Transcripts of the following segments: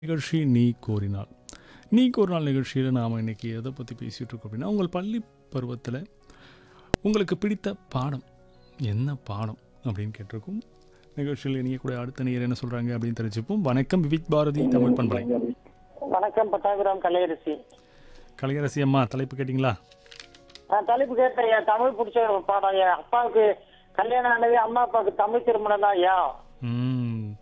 நிகழ்ச்சி நீ கோரினாள் நீ கோரினாள் நிகழ்ச்சியில் நாம் இன்னைக்கு எதை பற்றி பேசிகிட்டு இருக்கோம் அப்படின்னா உங்கள் பள்ளி பருவத்தில் உங்களுக்கு பிடித்த பாடம் என்ன பாடம் அப்படின்னு கேட்டிருக்கோம் நிகழ்ச்சியில் நீங்கள் கூட அடுத்த நேர் என்ன சொல்கிறாங்க அப்படின்னு தெரிஞ்சுப்போம் வணக்கம் விவிக் பாரதி தமிழ் பண்பலை வணக்கம் பட்டாபிராம் கலையரசி கலையரசி அம்மா தலைப்பு கேட்டிங்களா நான் தலைப்பு கேட்டேன் ஐயா தமிழ் பிடிச்ச ஒரு பாடம் ஐயா அப்பாவுக்கு கல்யாணம் ஆனது அம்மா அப்பாவுக்கு தமிழ் திருமணம் தான் ஐயா ம்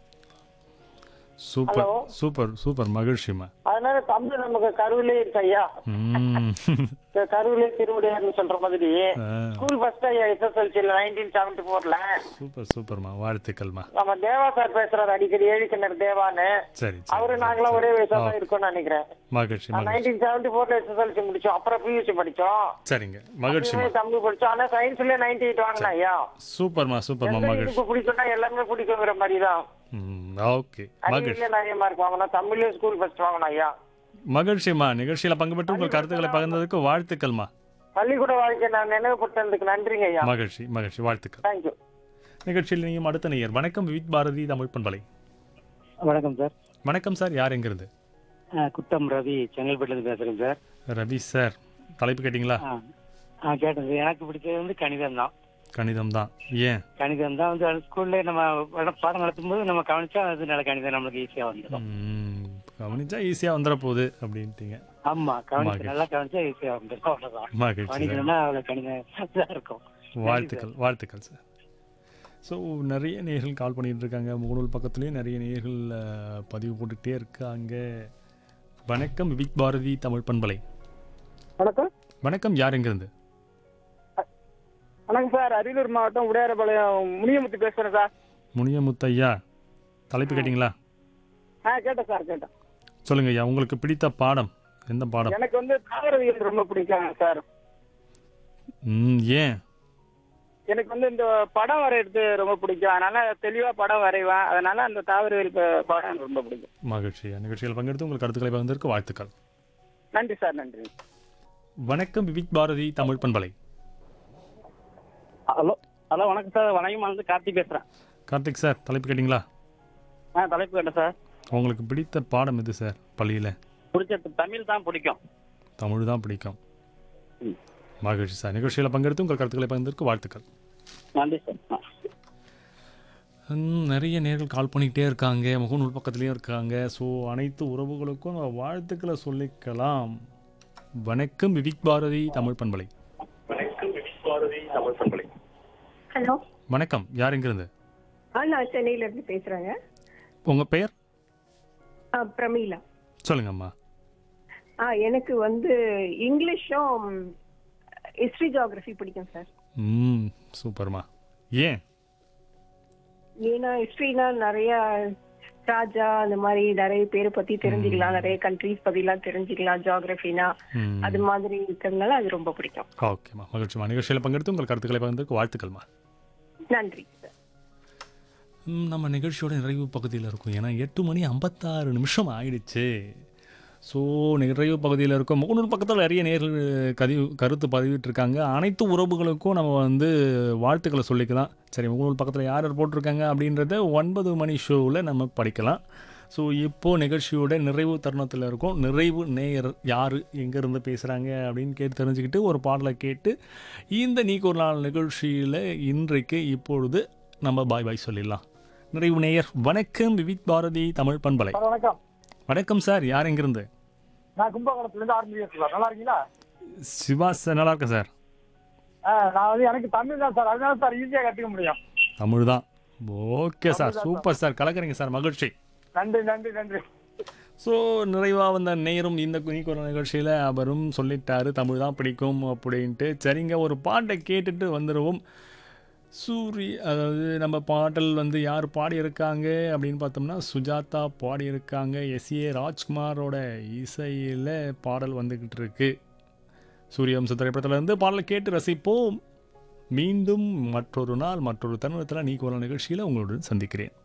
சூப்பர் Hello. சூப்பர் சூப்பர் மகிழ்ச்சிம்மா அதனால தமிழ் நமக்கு கருவிலே இருக்கு ஐயா ம் இந்த கருவிலே திருவிடையார்னு சொல்ற மாதிரி ஆ, ஸ்கூல் ஃபர்ஸ்ட் ஐயா எஸ்எஸ்எல்சியில் நைன்டீன் செவன்டி ஃபோர்ல சூப்பர் சூப்பர்மா வாழ்த்துக்கள்மா நம்ம தேவா சார் பேசுறாரு அடிக்கடி ஏழிக்கிணர் தேவான்னு சரி அவரு சரி நாங்களாம் ஒரே வயசா தான் இருக்கோம்னு நினைக்கிறேன் மகிழ்ச்சி மகிழ்ச்சி நைன்டீன் செவன்டி ஃபோர்ல எஸ்எஸ்எல்சி முடிச்சோம் அப்புறம் பியூசி படிச்சோம் சரிங்க மகிழ்ச்சிமா இதுவே தமிழ் படிச்சோம் ஆனா சயின்ஸ்ல நைன்டி எயிட் வாங்கினேன் ஐயா சூப்பர்மா சூப்பர்மா எந்த மகிழ்ச்சி இனிப்பு பிடிக்கும்னா எல்லாமே பிடிக்குங்கிற மாதிரி தான் ம் ஓகே மகிழ்ச்சி அறிவியல நிறைய மார்க் வாங்கணும் தமிழ்லயும் ஸ்கூல் ஃபர்ஸ்ட் வாங்கணும் ஐயா மகிழ்ச்சிம்மா நிகழ்ச்சியில் பங்கு பெற்று உங்கள் கருத்துக்களை பகிர்ந்ததுக்கு வாழ்த்துக்கள்மா பள்ளிக்கூட வாழ்க்கை நான் நினைவுபட்டதுக்கு நன்றிங்க ஐயா மகிழ்ச்சி மகிழ்ச்சி வாழ்த்துக்கள் தேங்க்யூ நிகழ்ச்சியில் நீங்கள் அடுத்த நேயர் வணக்கம் விவித் பாரதி தமிழ் பண்பலை வணக்கம் சார் வணக்கம் சார் யார் எங்கிருந்து ஆ, குட்டம் ரவி செங்கல்பட்டுலேருந்து பேசுகிறேன் சார் ரவி சார் தலைப்பு கேட்டிங்களா ஆ ஆ கேட்டேன் சார் எனக்கு பிடிச்சது வந்து கணிதம் தான் கணிதம் தான் ஏன் கணிதம் தான் வந்து அது ஸ்கூல்ல நம்ம பாடம் பாடம் நடத்தும்போது நம்ம கவனிச்சா அது நல்ல கணிதம் நம்மளுக்கு ஈஸியாக வந்துடும் ம், கவனிச்சா ஈஸியாக வந்துட போகுது அப்படின்ட்டீங்க ஆமா கவனிச்சு மகிழ்ச்சி. நல்லா கவனிச்சா ஈஸியாக வந்துடும் அவ்வளோதான் மகிழ்ச்சி சார் கவனிக்கணும்னா அவ்வளோ கணிதம் இதாக இருக்கும் வாழ்த்துக்கள் வாழ்த்துக்கள் சார் ஸோ நிறைய நேயர்கள் கால் பண்ணிட்டு இருக்காங்க முகநூல் பக்கத்துலேயும் நிறைய நேயர்கள் அஹ், பதிவு போட்டுக்கிட்டே இருக்காங்க வணக்கம் விவிக் பாரதி தமிழ் பண்பலை வணக்கம் வணக்கம் யார் எங்கிருந்து வணக்கம் சார் அரியலூர் மாவட்டம் உடையாரபாளையம் முனியமுத்து பேசுறேன் சார் முனியமுத்தையா தலைப்பு கேட்டிங்களா ஆ கேட்டேன் சார் கேட்டேன் சொல்லுங்க ஐயா உங்களுக்கு பிடித்த பாடம் எந்த பாடம் எனக்கு வந்து தாவரவியல் ரொம்ப பிடிக்கும் சார் ம் ஏன் எனக்கு வந்து இந்த படம் வரையறது ரொம்ப பிடிக்கும் அதனால தெளிவா படம் வரைவேன் அதனால அந்த தாவரவியல் ப- படம் எனக்கு ரொம்ப பிடிக்கும் மகிழ்ச்சி நிகழ்ச்சியில் பங்கெடுத்து உங்கள் கருத்துக்களை பகிர்ந்ததற்கு வாழ்த்துக்கள் நன்றி சார் நன்றி வணக்கம் விவிக் பாரதி தமிழ் பண்பலை ஹலோ ஹலோ வணக்கம் சார் வணக்கம் வந்து கார்த்தி பேசுறேன் கார்த்திக் சார் தலைப்பு கேட்டிங்களா ஆ தலைப்பு கேட்டேன் சார் உங்களுக்கு பிடித்த பாடம் எது சார் பள்ளியில் பிடிச்சது தமிழ் தான் பிடிக்கும் தமிழ் தான் பிடிக்கும் ம். மகிழ்ச்சி சார் நிகழ்ச்சியில் பங்கெடுத்து உங்கள் கருத்துக்களை பகிர்ந்ததற்கு வாழ்த்துக்கள் நன்றி சார் ம், நிறைய நேர்கள் கால் பண்ணிக்கிட்டே இருக்காங்க முகநூல் பக்கத்துலேயும் இருக்காங்க ஸோ அனைத்து உறவுகளுக்கும் நம்ம வாழ்த்துக்களை சொல்லிக்கலாம் வணக்கம் விவிக் பாரதி தமிழ் பண்பலை ஹலோ வணக்கம் யார் எங்கிருந்து ஆ நான் சென்னையில இருந்து பேசுறேங்க உங்கள் பெயர் ஆ, பிரமீளா சொல்லுங்கம்மா ஆ எனக்கு வந்து இங்கிலீஷும் ஹிஸ்ட்ரி ஜியாகிரஃபி பிடிக்கும் சார் ம் சூப்பர்மா ஏன் ஏன்னா ஹிஸ்ட்ரினா நிறைய ராஜா அந்த மாதிரி நிறைய பேரை பத்தி தெரிஞ்சுக்கலாம் நிறைய கண்ட்ரிஸ் பத்திலாம் தெரிஞ்சுக்கலாம் ஜியாகிரஃபினா ம் அது மாதிரி இருக்கிறதுனால அது ரொம்ப பிடிக்கும் ஓகேம்மா மகிழ்ச்சிமா நிகழ்ச்சியில் பங்கெடுத்து உங்கள் கருத்துக்களை பகிர்ந்ததற்கு வாழ்த்துக்கள்மா நன்றி சார் ம், நம்ம நிகழ்ச்சியோட நிறைவு பகுதியில் இருக்கும் ஏன்னா எட்டு மணி ஐம்பத்தாறு நிமிஷம் ஆயிடுச்சு ஸோ நிறைவு பகுதியில் இருக்கும் முகநூல் பக்கத்தில் நிறைய நேர்கள் கதி கருத்து பதிவிட்டிருக்காங்க அனைத்து உறவுகளுக்கும் நம்ம வந்து வாழ்த்துக்களை சொல்லிக்கலாம் சரி முகநூல் பக்கத்தில் யார் யார் போட்டிருக்காங்க அப்படின்றத ஒன்பது மணி ஷோவில் நம்ம படிக்கலாம் ஸோ இப்போது நிகழ்ச்சியோட நிறைவு தருணத்தில் இருக்கும் நிறைவு நேயர் யார் எங்கேருந்து பேசுகிறாங்க அப்படின்னு கேட்டு தெரிஞ்சுக்கிட்டு ஒரு பாடலை கேட்டு இந்த நீக்கு ஒரு நாள் நிகழ்ச்சியில் இன்றைக்கு இப்பொழுது நம்ம பாய் பாய் சொல்லிடலாம் நிறைவு நேயர் வணக்கம் விவிக் பாரதி தமிழ் பண்பலை வணக்கம் வணக்கம் சார் யார் எங்கிருந்து நான் கும்பகோணத்துல இருந்து ஆரம்பி பேசுறேன் நல்லா இருக்கீங்களா சிவா சார் நல்லா இருக்கேன் சார் ஆ, நான் வந்து எனக்கு தமிழ் தான் சார் அதனால சார் ஈஸியா கத்துக்க முடியும் தமிழ் தான் ஓகே சார் சூப்பர் சார் கலக்குறீங்க சார் மகிழ்ச்சி நன்றி நன்றி நன்றி ஸோ நிறைவாக வந்த நேரும் இந்த குனிக்குற நிகழ்ச்சியில் அவரும் சொல்லிட்டாரு தமிழ் தான் பிடிக்கும் அப்படின்ட்டு சரிங்க ஒரு பாட்டை கேட்டுட்டு வந்துடுவோம் சூரி அதாவது நம்ம பாடல் வந்து யார் பாடியிருக்காங்க அப்படின்னு பார்த்தோம்னா சுஜாதா பாடியிருக்காங்க எஸ்ஏ ராஜ்குமாரோட இசையில் பாடல் வந்துக்கிட்டு இருக்கு சூரியவம்ச திரைப்படத்திலிருந்து பாடலை கேட்டு ரசிப்போம் மீண்டும் மற்றொரு நாள் மற்றொரு தருணத்தில் நீ ஒரு நிகழ்ச்சியில் உங்களுடன் சந்திக்கிறேன்